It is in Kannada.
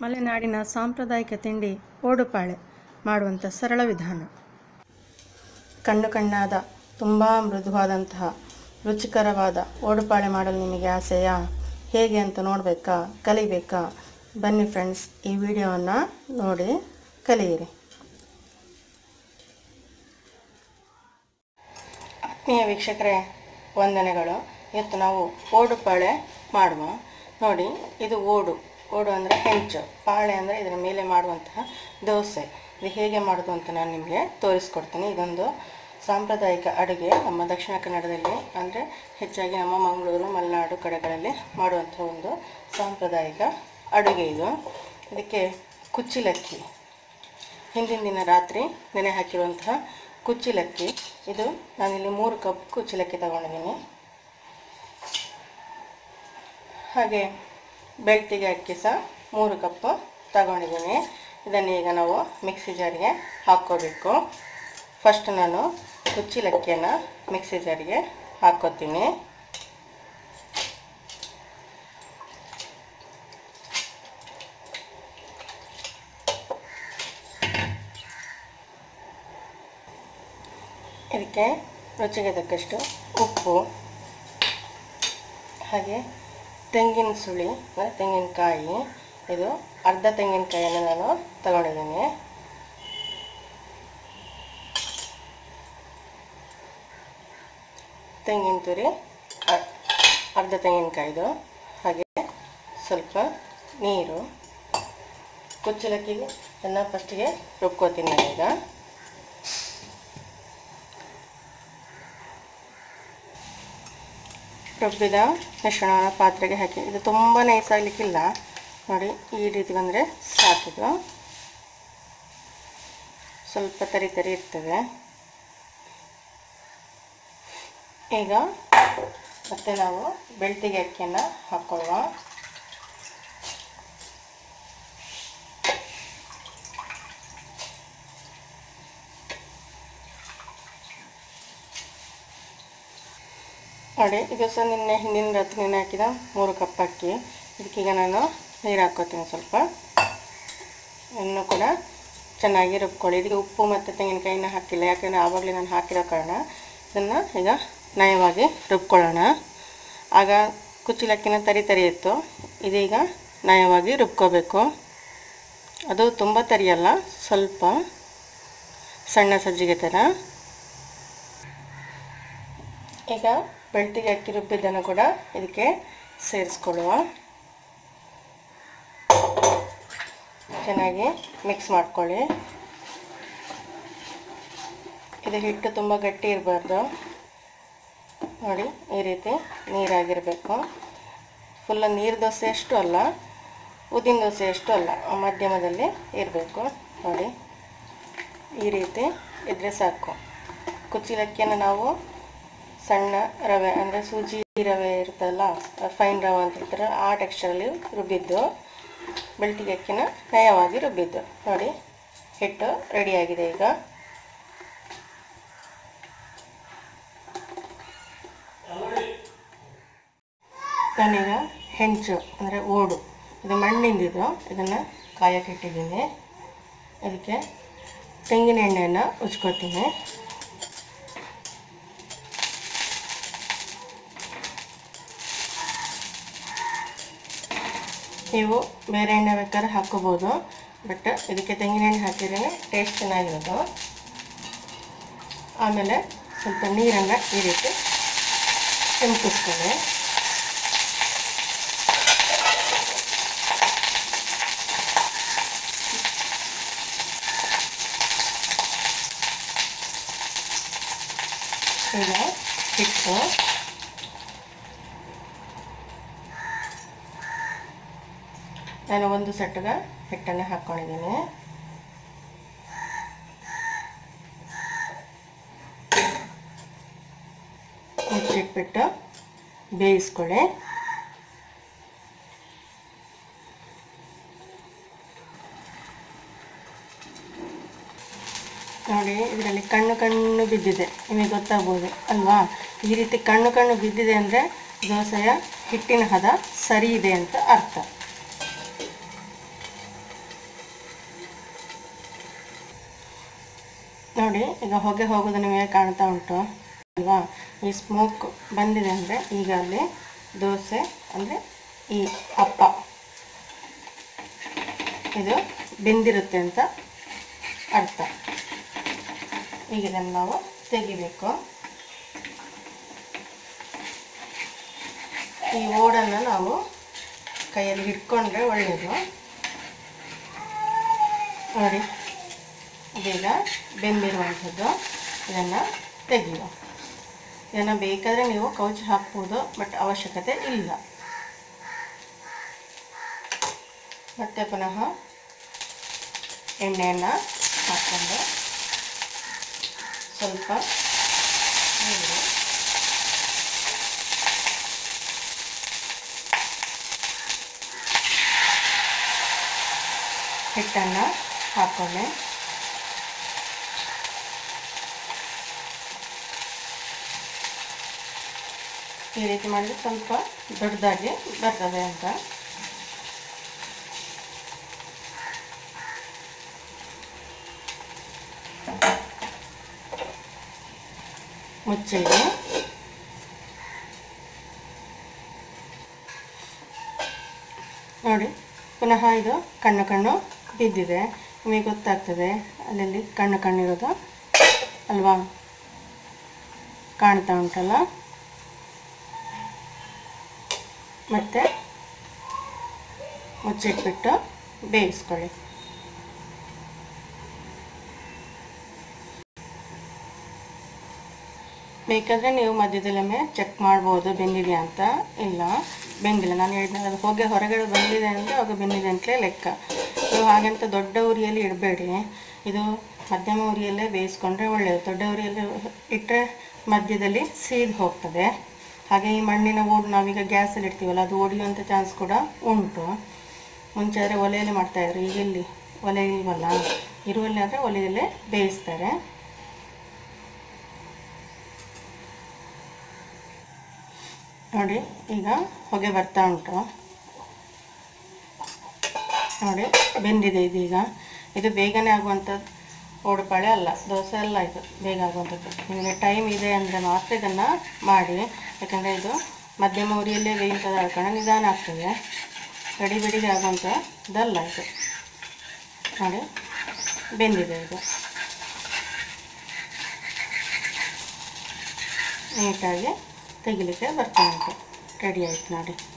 ಮಲೆನಾಡಿನ ಸಾಂಪ್ರದಾಯಿಕ ತಿಂಡಿ ಓಡುಪಾಳೆ ಮಾಡುವಂಥ ಸರಳ ವಿಧಾನ ಕಣ್ಣು ಕಣ್ಣಾದ ತುಂಬ ಮೃದುವಾದಂತಹ ರುಚಿಕರವಾದ ಓಡುಪಾಳೆ ಮಾಡಲು ನಿಮಗೆ ಆಸೆಯಾ ಹೇಗೆ ಅಂತ ನೋಡಬೇಕಾ ಕಲಿಬೇಕಾ ಬನ್ನಿ ಫ್ರೆಂಡ್ಸ್ ಈ ವಿಡಿಯೋವನ್ನು ನೋಡಿ ಕಲಿಯಿರಿ ಆತ್ಮೀಯ ವೀಕ್ಷಕರೇ ವಂದನೆಗಳು ಇವತ್ತು ನಾವು ಓಡುಪಾಳೆ ಮಾಡುವ ನೋಡಿ ಇದು ಓಡು ಓಡು ಅಂದರೆ ಹೆಂಚು ಪಾಳೆ ಅಂದರೆ ಇದರ ಮೇಲೆ ಮಾಡುವಂತಹ ದೋಸೆ ಇದು ಹೇಗೆ ಮಾಡೋದು ಅಂತ ನಾನು ನಿಮಗೆ ತೋರಿಸ್ಕೊಡ್ತೀನಿ ಇದೊಂದು ಸಾಂಪ್ರದಾಯಿಕ ಅಡುಗೆ ನಮ್ಮ ದಕ್ಷಿಣ ಕನ್ನಡದಲ್ಲಿ ಅಂದರೆ ಹೆಚ್ಚಾಗಿ ನಮ್ಮ ಮಂಗಳೂರು ಮಲೆನಾಡು ಕಡೆಗಳಲ್ಲಿ ಮಾಡುವಂಥ ಒಂದು ಸಾಂಪ್ರದಾಯಿಕ ಅಡುಗೆ ಇದು ಇದಕ್ಕೆ ಕುಚ್ಚಿಲಕ್ಕಿ ಹಿಂದಿನ ದಿನ ರಾತ್ರಿ ನೆನೆ ಹಾಕಿರುವಂತಹ ಕುಚ್ಚಿಲಕ್ಕಿ ಇದು ನಾನಿಲ್ಲಿ ಮೂರು ಕಪ್ ಕುಚ್ಚಿಲಕ್ಕಿ ತಗೊಂಡಿದ್ದೀನಿ ಹಾಗೆ ಬೆಳ್ತಿಗೆ ಅಕ್ಕಿ ಸಹ ಮೂರು ಕಪ್ ತಗೊಂಡಿದ್ದೀನಿ ಇದನ್ನು ಈಗ ನಾವು ಮಿಕ್ಸಿ ಜಾರಿಗೆ ಹಾಕ್ಕೋಬೇಕು ಫಸ್ಟ್ ನಾನು ಕುಚ್ಚಿಲಕ್ಕಿಯನ್ನು ಮಿಕ್ಸಿ ಜಾರಿಗೆ ಹಾಕ್ಕೋತೀನಿ ಇದಕ್ಕೆ ರುಚಿಗೆ ತಕ್ಕಷ್ಟು ಉಪ್ಪು ಹಾಗೆ ತೆಂಗಿನ ಸುಳಿ ಅಂದರೆ ತೆಂಗಿನಕಾಯಿ ಇದು ಅರ್ಧ ತೆಂಗಿನಕಾಯಿಯನ್ನು ನಾನು ತಗೊಂಡಿದ್ದೀನಿ ತೆಂಗಿನ ತುರಿ ಅ- ಅರ್ಧ ತೆಂಗಿನಕಾಯಿದು ಹಾಗೆ ಸ್ವಲ್ಪ ನೀರು ಕುಚ್ಚಲಕ್ಕಿಗೆ ಎಲ್ಲ ಫಸ್ಟಿಗೆ ರುಬ್ಕೋತೀನಿ ನಾನೀಗ ರುಬ್ಬಿದ ಮಿಶ್ರಣವನ್ನು ಪಾತ್ರೆಗೆ ಹಾಕಿ ಇದು ತುಂಬ ನೈಸ್ ಆಗಲಿಕ್ಕಿಲ್ಲ ನೋಡಿ ಈ ರೀತಿ ಬಂದರೆ ಸಾಕಿದು ಸ್ವಲ್ಪ ತರಿ ತರಿ ಇರ್ತದೆ ಈಗ ಮತ್ತೆ ನಾವು ಬೆಳ್ತಿಗೆ ಅಕ್ಕಿಯನ್ನು ಹಾಕ್ಕೊಳ್ಳುವ ನೋಡಿ ಇದು ಸಹ ನಿನ್ನೆ ಹಿಂದಿನ ರಾತ್ರಿ ನೆನೆ ಹಾಕಿದ ಮೂರು ಕಪ್ ಅಕ್ಕಿ ಇದಕ್ಕೀಗ ನಾನು ನೀರು ಹಾಕ್ಕೋತೀನಿ ಸ್ವಲ್ಪ ಇನ್ನು ಕೂಡ ಚೆನ್ನಾಗಿ ರುಬ್ಕೊಳ್ಳಿ ಇದಕ್ಕೆ ಉಪ್ಪು ಮತ್ತು ತೆಂಗಿನಕಾಯಿನ ಹಾಕಿಲ್ಲ ಯಾಕೆಂದರೆ ಆವಾಗಲೇ ನಾನು ಹಾಕಿರೋ ಕಾರಣ ಇದನ್ನು ಈಗ ನಯವಾಗಿ ರುಬ್ಕೊಳ್ಳೋಣ ಆಗ ಕುಚ್ಚಿಲಕ್ಕಿನ ತರಿ ತರಿ ಇತ್ತು ಇದೀಗ ನಯವಾಗಿ ರುಬ್ಕೋಬೇಕು ಅದು ತುಂಬ ತರಿಯಲ್ಲ ಸ್ವಲ್ಪ ಸಣ್ಣ ಸಜ್ಜಿಗೆ ಥರ ಈಗ ಬೆಳ್ತಿಗೆ ಅಕ್ಕಿ ರುಬ್ಬಿದ್ದನ್ನು ಕೂಡ ಇದಕ್ಕೆ ಸೇರಿಸ್ಕೊಳ್ಳುವ ಚೆನ್ನಾಗಿ ಮಿಕ್ಸ್ ಮಾಡ್ಕೊಳ್ಳಿ ಇದು ಹಿಟ್ಟು ತುಂಬ ಗಟ್ಟಿ ಇರಬಾರ್ದು ನೋಡಿ ಈ ರೀತಿ ನೀರಾಗಿರಬೇಕು ಫುಲ್ಲ ನೀರು ದೋಸೆ ಅಷ್ಟು ಅಲ್ಲ ಉದ್ದಿನ ದೋಸೆ ಅಷ್ಟು ಅಲ್ಲ ಮಧ್ಯಮದಲ್ಲಿ ಇರಬೇಕು ನೋಡಿ ಈ ರೀತಿ ಇದ್ದರೆ ಸಾಕು ಕುಚ್ಚಿಲಕ್ಕಿಯನ್ನು ನಾವು ಸಣ್ಣ ರವೆ ಅಂದರೆ ಸೂಜಿ ರವೆ ಇರುತ್ತಲ್ಲ ಫೈನ್ ರವೆ ಅಂತ ಹೇಳ್ತಾರೆ ಆ ಟೆಕ್ಸ್ಚರಲ್ಲಿ ರುಬ್ಬಿದ್ದು ಬೆಳ್ತಿಗೆ ಅಕ್ಕಿನ ನಯವಾಗಿ ರುಬ್ಬಿದ್ದು ನೋಡಿ ಹಿಟ್ಟು ರೆಡಿಯಾಗಿದೆ ಈಗ ನಾನೀಗ ಹೆಂಚು ಅಂದರೆ ಓಡು ಇದು ಮಣ್ಣಿಂದಿದು ಇದನ್ನು ಕಾಯಕ್ಕೆ ಇಟ್ಟಿದ್ದೀನಿ ಅದಕ್ಕೆ ತೆಂಗಿನ ಎಣ್ಣೆಯನ್ನು ಉಜ್ಕೋತೀನಿ ನೀವು ಬೇರೆ ಎಣ್ಣೆ ಬೇಕಾದ್ರೆ ಹಾಕ್ಕೋಬೋದು ಬಟ್ ಇದಕ್ಕೆ ತೆಂಗಿನ ಎಣ್ಣೆ ಹಾಕಿದ್ರೆ ಟೇಸ್ಟ್ ಚೆನ್ನಾಗಿರೋದು ಆಮೇಲೆ ಸ್ವಲ್ಪ ನೀರನ್ನು ಈ ರೀತಿ ಕೆಂಪಿಸ್ಕೊಳ್ಳಿ ಈಗ ಹಿಟ್ಟು ನಾನು ಒಂದು ಸೆಟ್ಗ ಹಿಟ್ಟನ್ನು ಹಾಕ್ಕೊಂಡಿದ್ದೀನಿ ಮುಚ್ಚಿಟ್ಬಿಟ್ಟು ಬೇಯಿಸ್ಕೊಳ್ಳಿ ನೋಡಿ ಇದರಲ್ಲಿ ಕಣ್ಣು ಕಣ್ಣು ಬಿದ್ದಿದೆ ನಿಮಗೆ ಗೊತ್ತಾಗ್ಬೋದು ಅಲ್ವಾ ಈ ರೀತಿ ಕಣ್ಣು ಕಣ್ಣು ಬಿದ್ದಿದೆ ಅಂದರೆ ದೋಸೆಯ ಹಿಟ್ಟಿನ ಹದ ಸರಿ ಇದೆ ಅಂತ ಅರ್ಥ ನೋಡಿ ಈಗ ಹೊಗೆ ಹೋಗೋದು ನಿಮಗೆ ಕಾಣ್ತಾ ಉಂಟು ಅಲ್ವಾ ಈ ಸ್ಮೋಕ್ ಬಂದಿದೆ ಅಂದರೆ ಈಗ ಅಲ್ಲಿ ದೋಸೆ ಅಂದರೆ ಈ ಅಪ್ಪ ಇದು ಬೆಂದಿರುತ್ತೆ ಅಂತ ಅರ್ಥ ಈಗ ಇದನ್ನು ನಾವು ತೆಗಿಬೇಕು ಈ ಓಡನ್ನು ನಾವು ಕೈಯಲ್ಲಿ ಹಿಡ್ಕೊಂಡ್ರೆ ಒಳ್ಳೆಯದು ನೋಡಿ ಇದೀಗ ಬೆಂದಿರುವಂಥದ್ದು ಇದನ್ನು ತೆಗೆಯುವ ಇದನ್ನು ಬೇಕಾದರೆ ನೀವು ಕೌಚ್ ಹಾಕ್ಬೋದು ಬಟ್ ಅವಶ್ಯಕತೆ ಇಲ್ಲ ಮತ್ತೆ ಪುನಃ ಎಣ್ಣೆಯನ್ನು ಹಾಕ್ಕೊಂಡು ಸ್ವಲ್ಪ ನೀರು ಹಿಟ್ಟನ್ನು ಹಾಕ್ಕೊಂಡೆ ಈ ರೀತಿ ಮಾಡಿದ್ರೆ ಸ್ವಲ್ಪ ದೊಡ್ಡದಾಗಿ ಬರ್ತದೆ ಅಂತ ಮುಚ್ಚಿಡಿ ನೋಡಿ ಪುನಃ ಇದು ಕಣ್ಣು ಕಣ್ಣು ಬಿದ್ದಿದೆ ನಿಮಗೆ ಗೊತ್ತಾಗ್ತದೆ ಅಲ್ಲಲ್ಲಿ ಕಣ್ಣು ಕಣ್ಣಿರೋದು ಅಲ್ವಾ ಕಾಣ್ತಾ ಉಂಟಲ್ಲ ಮತ್ತು ಮುಚ್ಚಿಟ್ಬಿಟ್ಟು ಬೇಯಿಸ್ಕೊಳ್ಳಿ ಬೇಕಾದರೆ ನೀವು ಮಧ್ಯದಲ್ಲೊಮ್ಮೆ ಚೆಕ್ ಮಾಡ್ಬೋದು ಬೆಂದಿದೆಯಾ ಅಂತ ಇಲ್ಲ ಬೆಂದಿಲ್ಲ ನಾನು ಹೇಳಿದ್ನಲ್ಲ ಅದು ಹೊಗೆ ಹೊರಗಡೆ ಬಂದಿದೆ ಅಂದರೆ ಅದು ಬೆಂದಿದೆ ಅಂತಲೇ ಲೆಕ್ಕ ನೀವು ಹಾಗಂತ ದೊಡ್ಡ ಉರಿಯಲ್ಲಿ ಇಡಬೇಡಿ ಇದು ಮಧ್ಯಮ ಉರಿಯಲ್ಲೇ ಬೇಯಿಸ್ಕೊಂಡ್ರೆ ಒಳ್ಳೆಯದು ದೊಡ್ಡ ಉರಿಯಲ್ಲಿ ಇಟ್ಟರೆ ಮಧ್ಯದಲ್ಲಿ ಸೀದು ಹೋಗ್ತದೆ ಹಾಗೆ ಈ ಮಣ್ಣಿನ ಓಡು ನಾವೀಗ ಗ್ಯಾಸಲ್ಲಿ ಇಡ್ತೀವಲ್ಲ ಅದು ಒಡೆಯುವಂಥ ಚಾನ್ಸ್ ಕೂಡ ಉಂಟು ಮುಂಚೆ ಆದರೆ ಒಲೆಯಲ್ಲಿ ಮಾಡ್ತಾಯಿದ್ರು ಈಗ ಎಲ್ಲಿ ಒಲೆ ಇಲ್ವಲ್ಲ ಇರುವಲ್ಲಿ ಆದರೆ ಒಲೆಯಲ್ಲೇ ಬೇಯಿಸ್ತಾರೆ ನೋಡಿ ಈಗ ಹೊಗೆ ಬರ್ತಾ ಉಂಟು ನೋಡಿ ಬೆಂದಿದೆ ಇದೀಗ ಇದು ಬೇಗನೆ ಆಗುವಂಥದ್ದು ಓಡುಪಾಳೆ ಅಲ್ಲ ದೋಸೆ ಅಲ್ಲ ಇದು ಬೇಗ ಆಗುವಂಥದ್ದು ನಿಮಗೆ ಟೈಮ್ ಇದೆ ಅಂದರೆ ಮಾತ್ರ ಇದನ್ನು ಮಾಡಿ ಯಾಕಂದರೆ ಇದು ಮಧ್ಯಮ ಉರಿಯಲ್ಲೇ ಬೇಯುವಂಥದ್ದು ಹಾಕೋಣ ನಿಧಾನ ಆಗ್ತದೆ ಗಡಿ ಬಿಡಿಗೆ ಆಗುವಂಥದ್ದಲ್ಲ ಇದು ನೋಡಿ ಬೆಂದಿದೆ ಇದು ನೀಟಾಗಿ ತೆಗಿಲಿಕ್ಕೆ ಬರ್ತಾ ಉಂಟು ರೆಡಿ ಆಯ್ತು ನೋಡಿ